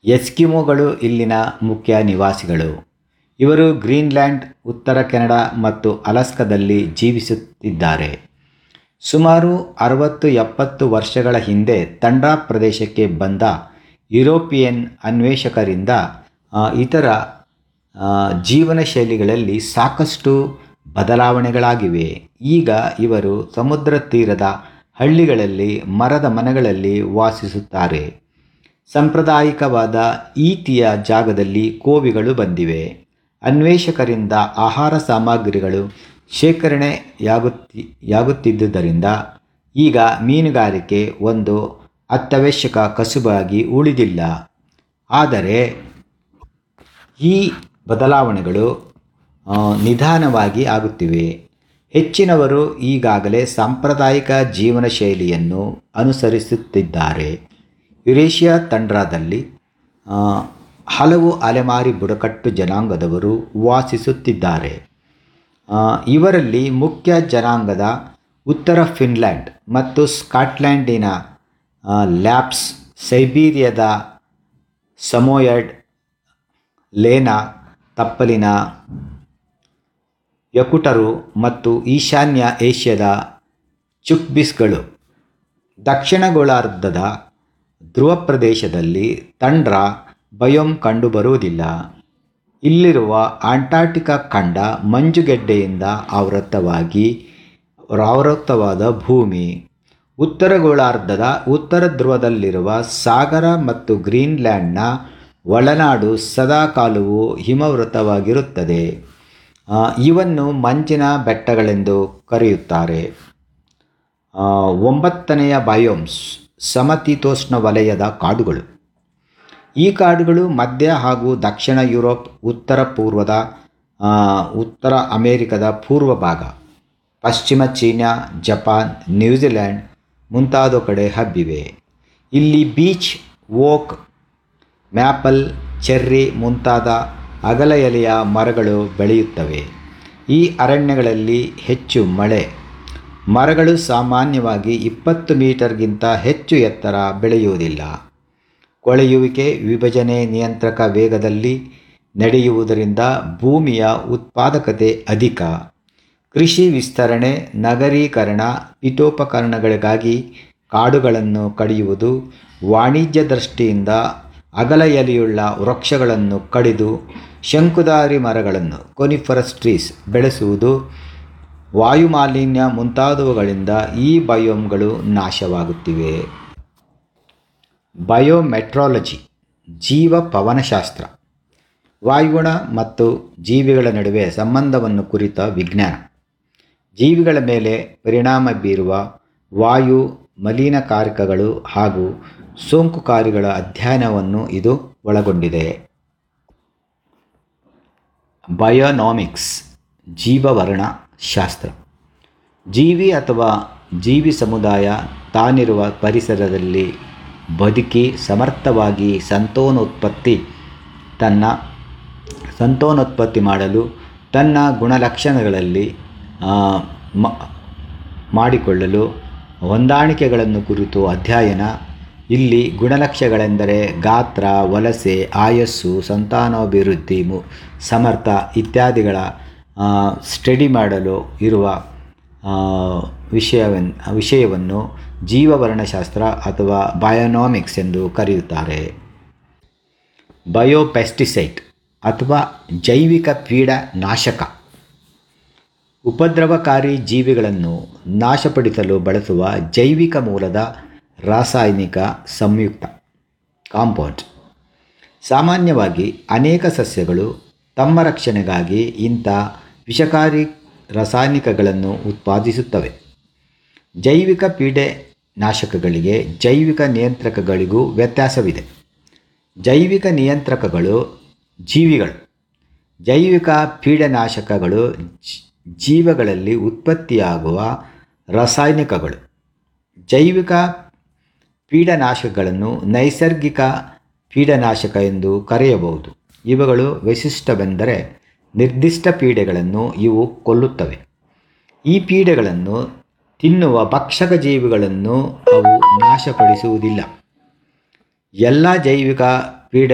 ಎಸ್ಕಿಮೋಗಳು ಇಲ್ಲಿನ ಮುಖ್ಯ ನಿವಾಸಿಗಳು ಇವರು ಗ್ರೀನ್ಲ್ಯಾಂಡ್ ಉತ್ತರ ಕೆನಡಾ ಮತ್ತು ಅಲಸ್ಕಾದಲ್ಲಿ ಜೀವಿಸುತ್ತಿದ್ದಾರೆ ಸುಮಾರು ಅರವತ್ತು ಎಪ್ಪತ್ತು ವರ್ಷಗಳ ಹಿಂದೆ ತಂಡ್ರಾ ಪ್ರದೇಶಕ್ಕೆ ಬಂದ ಯುರೋಪಿಯನ್ ಅನ್ವೇಷಕರಿಂದ ಆ, ಇತರ ಆ, ಜೀವನ ಶೈಲಿಗಳಲ್ಲಿ ಸಾಕಷ್ಟು ಬದಲಾವಣೆಗಳಾಗಿವೆ ಈಗ ಇವರು ಸಮುದ್ರ ತೀರದ ಹಳ್ಳಿಗಳಲ್ಲಿ ಮರದ ಮನೆಗಳಲ್ಲಿ ವಾಸಿಸುತ್ತಾರೆ ಸಾಂಪ್ರದಾಯಿಕವಾದ ಈತಿಯ ಜಾಗದಲ್ಲಿ ಕೋವಿಗಳು ಬಂದಿವೆ ಅನ್ವೇಷಕರಿಂದ ಆಹಾರ ಸಾಮಗ್ರಿಗಳು ಶೇಖರಣೆಯಾಗುತ್ತಿ ಯಾಗುತ್ತಿದ್ದುದರಿಂದ ಈಗ ಮೀನುಗಾರಿಕೆ ಒಂದು ಅತ್ಯವಶ್ಯಕ ಕಸುಬಾಗಿ ಉಳಿದಿಲ್ಲ ಆದರೆ ಈ ಬದಲಾವಣೆಗಳು ಆ, ನಿಧಾನವಾಗಿ ಆಗುತ್ತಿವೆ ಹೆಚ್ಚಿನವರು ಈಗಾಗಲೇ ಸಾಂಪ್ರದಾಯಿಕ ಜೀವನ ಶೈಲಿಯನ್ನು ಅನುಸರಿಸುತ್ತಿದ್ದಾರೆ ಯುರೇಷಿಯಾ ತಂಡ್ರಾದಲ್ಲಿ ಆ, ಹಲವು ಅಲೆಮಾರಿ ಬುಡಕಟ್ಟು ಜನಾಂಗದವರು ವಾಸಿಸುತ್ತಿದ್ದಾರೆ ಆ, ಇವರಲ್ಲಿ ಮುಖ್ಯ ಜನಾಂಗದ ಉತ್ತರ ಫಿನ್ಲ್ಯಾಂಡ್ ಮತ್ತು ಸ್ಕಾಟ್ಲ್ಯಾಂಡಿನ ಆ, ಲ್ಯಾಪ್ಸ್ ಸೈಬೀರಿಯಾದ ಸಮೋಯಡ್ ಲೇನಾ ತಪ್ಪಲಿನ ಯಕುಟರು ಮತ್ತು ಈಶಾನ್ಯ ಏಷ್ಯಾದ ಚುಕ್ಬಿಸ್ಗಳು ದಕ್ಷಿಣ ಗೋಳಾರ್ಧದ ಧ್ರುವ ಪ್ರದೇಶದಲ್ಲಿ ತಂಡ್ರ ಬಯೋಮ್ ಕಂಡುಬರುವುದಿಲ್ಲ ಇಲ್ಲಿರುವ ಆಂಟಾರ್ಟಿಕಾ ಖಂಡ ಮಂಜುಗೆಡ್ಡೆಯಿಂದ ಆವೃತವಾಗಿ ಆವೃತವಾದ ಭೂಮಿ ಉತ್ತರ ಗೋಳಾರ್ಧದ ಉತ್ತರ ಧ್ರುವದಲ್ಲಿರುವ ಸಾಗರ ಮತ್ತು ಗ್ರೀನ್ಲ್ಯಾಂಡ್ನ ಒಳನಾಡು ಸದಾಕಾಲವೂ ಹಿಮವೃತವಾಗಿರುತ್ತದೆ ಆ, ಇವನ್ನು ಮಂಜಿನ ಬೆಟ್ಟಗಳೆಂದು ಕರೆಯುತ್ತಾರೆ ಆ, ಒಂಬತ್ತನೆಯ ಬಯೋಮ್ಸ್ ಸಮತೀತೋಷ್ಣ ವಲಯದ ಕಾಡುಗಳು ಈ ಕಾಡುಗಳು ಮಧ್ಯ ಹಾಗೂ ದಕ್ಷಿಣ ಯುರೋಪ್ ಉತ್ತರ ಪೂರ್ವದ ಆ, ಉತ್ತರ ಅಮೆರಿಕದ ಪೂರ್ವ ಭಾಗ ಪಶ್ಚಿಮ ಚೀನಾ ಜಪಾನ್ ನ್ಯೂಜಿಲೆಂಡ್ ಮುಂತಾದ ಕಡೆ ಹಬ್ಬಿವೆ ಇಲ್ಲಿ ಬೀಚ್ ಓಕ್ ಮ್ಯಾಪಲ್ ಚೆರ್ರಿ ಮುಂತಾದ ಅಗಲ ಎಲೆಯ ಮರಗಳು ಬೆಳೆಯುತ್ತವೆ ಈ ಅರಣ್ಯಗಳಲ್ಲಿ ಹೆಚ್ಚು ಮಳೆ ಮರಗಳು ಸಾಮಾನ್ಯವಾಗಿ ಇಪ್ಪತ್ತು ಮೀಟರ್ಗಿಂತ ಹೆಚ್ಚು ಎತ್ತರ ಬೆಳೆಯುವುದಿಲ್ಲ ಕೊಳೆಯುವಿಕೆ ವಿಭಜನೆ ನಿಯಂತ್ರಕ ವೇಗದಲ್ಲಿ ನಡೆಯುವುದರಿಂದ ಭೂಮಿಯ ಉತ್ಪಾದಕತೆ ಅಧಿಕ ಕೃಷಿ ವಿಸ್ತರಣೆ ನಗರೀಕರಣ ಪೀಠೋಪಕರಣಗಳಿಗಾಗಿ ಕಾಡುಗಳನ್ನು ಕಡಿಯುವುದು ವಾಣಿಜ್ಯ ದೃಷ್ಟಿಯಿಂದ ಅಗಲ ಎಲೆಯುಳ್ಳ ವೃಕ್ಷಗಳನ್ನು ಕಡಿದು ಶಂಕುಧಾರಿ ಮರಗಳನ್ನು ಕೊನಿಫರಸ್ ಟ್ರೀಸ್ ಬೆಳೆಸುವುದು ವಾಯುಮಾಲಿನ್ಯ ಮುಂತಾದವುಗಳಿಂದ ಈ ಬಯೋಮ್ಗಳು ನಾಶವಾಗುತ್ತಿವೆ ಬಯೋಮೆಟ್ರಾಲಜಿ ಜೀವ ಪವನಶಾಸ್ತ್ರ ವಾಯುಗುಣ ಮತ್ತು ಜೀವಿಗಳ ನಡುವೆ ಸಂಬಂಧವನ್ನು ಕುರಿತ ವಿಜ್ಞಾನ ಜೀವಿಗಳ ಮೇಲೆ ಪರಿಣಾಮ ಬೀರುವ ವಾಯು ಮಲಿನಕಾರಕಗಳು ಹಾಗೂ ಸೋಂಕುಕಾರಿಗಳ ಅಧ್ಯಯನವನ್ನು ಇದು ಒಳಗೊಂಡಿದೆ ಬಯೋನಾಮಿಕ್ಸ್ ಜೀವವರ್ಣ ಶಾಸ್ತ್ರ ಜೀವಿ ಅಥವಾ ಜೀವಿ ಸಮುದಾಯ ತಾನಿರುವ ಪರಿಸರದಲ್ಲಿ ಬದುಕಿ ಸಮರ್ಥವಾಗಿ ಸಂತಾನೋತ್ಪತ್ತಿ ತನ್ನ ಸಂತಾನೋತ್ಪತ್ತಿ ಮಾಡಲು ತನ್ನ ಗುಣಲಕ್ಷಣಗಳಲ್ಲಿ ಆ, ಮ- ಮಾಡಿಕೊಳ್ಳಲು ಹೊಂದಾಣಿಕೆಗಳನ್ನು ಕುರಿತು ಅಧ್ಯಯನ ಇಲ್ಲಿ ಗುಣಲಕ್ಷಣಗಳೆಂದರೆ ಗಾತ್ರ ವಲಸೆ ಆಯಸ್ಸು ಸಂತಾನಾಭಿವೃದ್ಧಿ ಮು ಸಮರ್ಥ ಇತ್ಯಾದಿಗಳ ಆ, ಸ್ಟಡಿ ಮಾಡಲು ಇರುವ ಆ, ವಿಷಯವನ್ನು ವಿಷಯವನ್ನು ಜೀವವರ್ಣಶಾಸ್ತ್ರ ಅಥವಾ ಬಯೋನಾಮಿಕ್ಸ್ ಎಂದು ಕರೆಯುತ್ತಾರೆ ಬಯೋಪೆಸ್ಟಿಸೈಡ್ ಅಥವಾ ಜೈವಿಕ ಪೀಡನಾಶಕ ಉಪದ್ರವಕಾರಿ ಜೀವಿಗಳನ್ನು ನಾಶಪಡಿಸಲು ಬಳಸುವ ಜೈವಿಕ ಮೂಲದ ರಾಸಾಯನಿಕ ಸಂಯುಕ್ತ ಕಾಂಪೌಂಡ್ ಸಾಮಾನ್ಯವಾಗಿ ಅನೇಕ ಸಸ್ಯಗಳು ತಮ್ಮ ರಕ್ಷಣೆಗಾಗಿ ಇಂಥ ವಿಷಕಾರಿ ರಾಸಾಯನಿಕಗಳನ್ನು ಉತ್ಪಾದಿಸುತ್ತವೆ ಜೈವಿಕ ಪೀಡೆನಾಶಕಗಳಿಗೆ ಜೈವಿಕ ನಿಯಂತ್ರಕಗಳಿಗೂ ವ್ಯತ್ಯಾಸವಿದೆ ಜೈವಿಕ ನಿಯಂತ್ರಕಗಳು ಜೀವಿಗಳು ಜೈವಿಕ ಪೀಡನಾಶಕಗಳು ಜ್- ಜೀವಗಳಲ್ಲಿ ಉತ್ಪತ್ತಿಯಾಗುವ ರಾಸಾಯನಿಕಗಳು ಜೈವಿಕ ಪೀಡನಾಶಕಗಳನ್ನು ನೈಸರ್ಗಿಕ ಪೀಡನಾಶಕ ಎಂದು ಕರೆಯಬಹುದು ಇವುಗಳು ವಿಶಿಷ್ಟವೆಂದರೆ ನಿರ್ದಿಷ್ಟ ಪೀಡೆಗಳನ್ನು ಇವು ಕೊಲ್ಲುತ್ತವೆ ಈ ಪೀಡೆಗಳನ್ನು ತಿನ್ನುವ ಭಕ್ಷಕ ಜೀವಿಗಳನ್ನು ಅವು ನಾಶಪಡಿಸುವುದಿಲ್ಲ ಎಲ್ಲ ಜೈವಿಕ